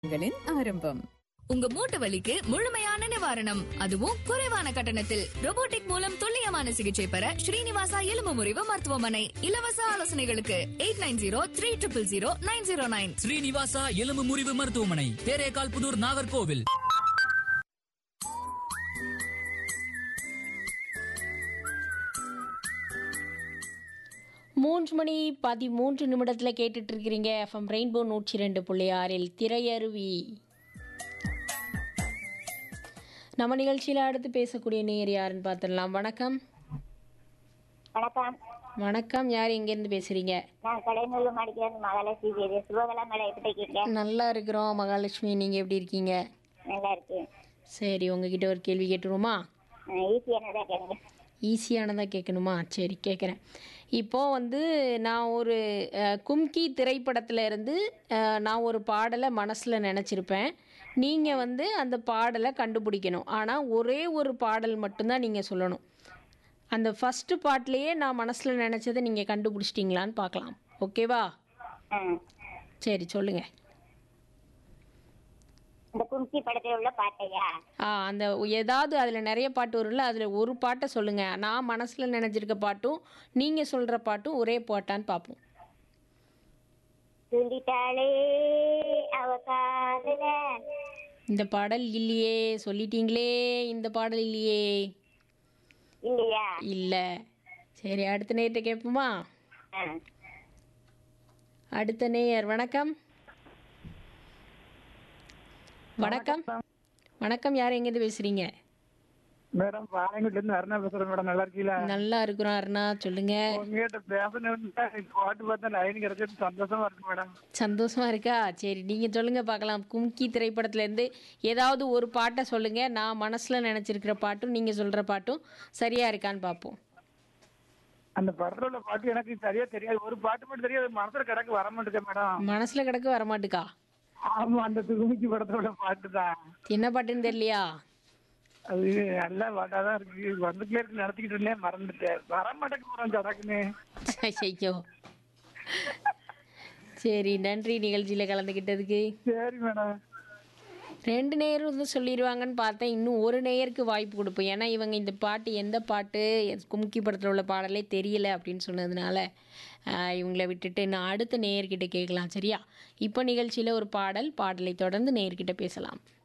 களின் ஆரம்பம் உங்க மூட்டு வலிக்கு முழுமையான நிவாரணம் அதுவும் குறைவான கட்டணத்தில் robotic மூலம் துல்லியமான சிகிச்சை பெற ஸ்ரீனிவாசா எலும்பு முறிவு மருத்துவமனை இலவச ஆலோசனைகளுக்கு eight nine zero three triple zero nine zero nine Srinivasa எலும்பு முறிவு மருத்துவமனை தேரேகால் புதூர் நாகர்கோவில் மூன்று மணி பதிமூன்று நிமிடத்தில் கேட்டுட்டு இருக்கிறீங்க எஃப்எம் ரெயின்போ நூற்றி ரெண்டு புள்ளி ஆறில் திரையருவி நம்ம நிகழ்ச்சியில் அடுத்து பேசக்கூடிய நேர் யாருன்னு பார்த்துடலாம் வணக்கம் வணக்கம் வணக்கம் யார் எங்கேருந்து பேசுகிறீங்க நான் கடைநூல் மாடிக்கிறது மகாலட்சுமி தேவி சிவகலா மேடம் எப்படி இருக்கீங்க நல்லா இருக்கிறோம் மகாலட்சுமி நீங்கள் எப்படி இருக்கீங்க நல்லா இருக்கு சரி உங்ககிட்ட ஒரு கேள்வி கேட்டுருவோமா ஈஸியானதா கேளுங்க ஈஸியானதாக கேட்கணுமா சரி கேட்குறேன் இப்போது வந்து நான் ஒரு அஹ், கும்கி திரைப்படத்தில் இருந்து அஹ், நான் ஒரு பாடலை மனசில் நினச்சிருப்பேன் நீங்கள் வந்து அந்த பாடலை கண்டுபிடிக்கணும் ஆனால் ஒரே ஒரு பாடல் மட்டும்தான் நீங்கள் சொல்லணும் அந்த ஃபஸ்ட்டு பாட்டிலேயே நான் மனசில் நினச்சதை நீங்கள் கண்டுபிடிச்சிட்டிங்களான்னு பார்க்கலாம் ஓகேவா ஆ. சரி சொல்லுங்கள் இந்த கும்கி படத்தில் உள்ள பாட்டையா ஆ அந்த ஏதாவது அதில் நிறைய பாட்டு வரும்ல அதில் ஒரு பாட்டை சொல்லுங்கள் நான் மனசில் நினச்சிருக்க பாட்டும் நீங்கள் சொல்கிற பாட்டும் ஒரே பாட்டான்னு பார்ப்போம் சொல்லிட்டாளே அவ காதல இந்த பாடல் இல்லையே சொல்லிட்டீங்களே இந்த பாடல் இல்லையே இல்லையா இல்லை சரி அடுத்த நேயர்கிட்ட கேட்போமா ஆ. அடுத்த நேயர் வணக்கம் வணக்கம் வணக்கம் யார் எங்கேருந்து பேசுகிறீங்க மேடம் பாளையங்குடில இருந்து அருணா பேசுறேன் மேடம் நல்லா இருக்கீங்களா நல்லா இருக்கிறோம் அருணா சொல்லுங்க உங்ககிட்ட பேசணும்னு பாட்டு பார்த்தா லைன் கிடைச்சது சந்தோஷமா இருக்கு மேடம் சந்தோஷமா இருக்கா சரி நீங்கள் சொல்லுங்க பார்க்கலாம் கும்கி திரைப்படத்துலேருந்து ஏதாவது ஒரு பாட்டை சொல்லுங்க நான் மனசில் நினச்சிருக்கிற பாட்டும் நீங்கள் சொல்கிற பாட்டும் சரியா இருக்கான்னு பார்ப்போம் அந்த படத்துல உள்ள பாட்டு எனக்கு சரியா தெரியாது ஒரு பாட்டு மட்டும் தெரியாது மனசுல கிடக்கு வர மாட்டேங்க மேடம் மனசில் கிடக்க வரமாட்டுக்கா ஆமா அந்த துகுமிக்கு படத்துல உள்ள பாட்டு தான் என்ன பாட்டுன்னு தெரியலையா அது நல்ல பாட்டா தான் இருக்கு வந்துட்டே இருக்கு நடத்திக்கிட்டு இருந்தேன் மறந்துட்டேன் வர மாட்டேங்க போறோம் சடக்குன்னு ஐயோ சரி நன்றி நிகழ்ச்சியில் கலந்துக்கிட்டதுக்கு சரி மேடம் ரெண்டு நேரம் வந்து சொல்லிடுவாங்கன்னு பார்த்தேன் இன்னும் ஒரு நேயருக்கு வாய்ப்பு கொடுப்போம் ஏன்னா இவங்க இந்த பாட்டு எந்த பாட்டு கும்கி படத்தில் உள்ள பாடலே தெரியல அப்படின்னு சொன்னதுனால ஆஹ், இவங்கள விட்டுட்டு நான் அடுத்த நேயர்கிட்ட கேட்கலாம் சரியா இப்போ நிகழ்ச்சியில் ஒரு பாடல் பாடலை தொடர்ந்து நேயர்கிட்ட பேசலாம்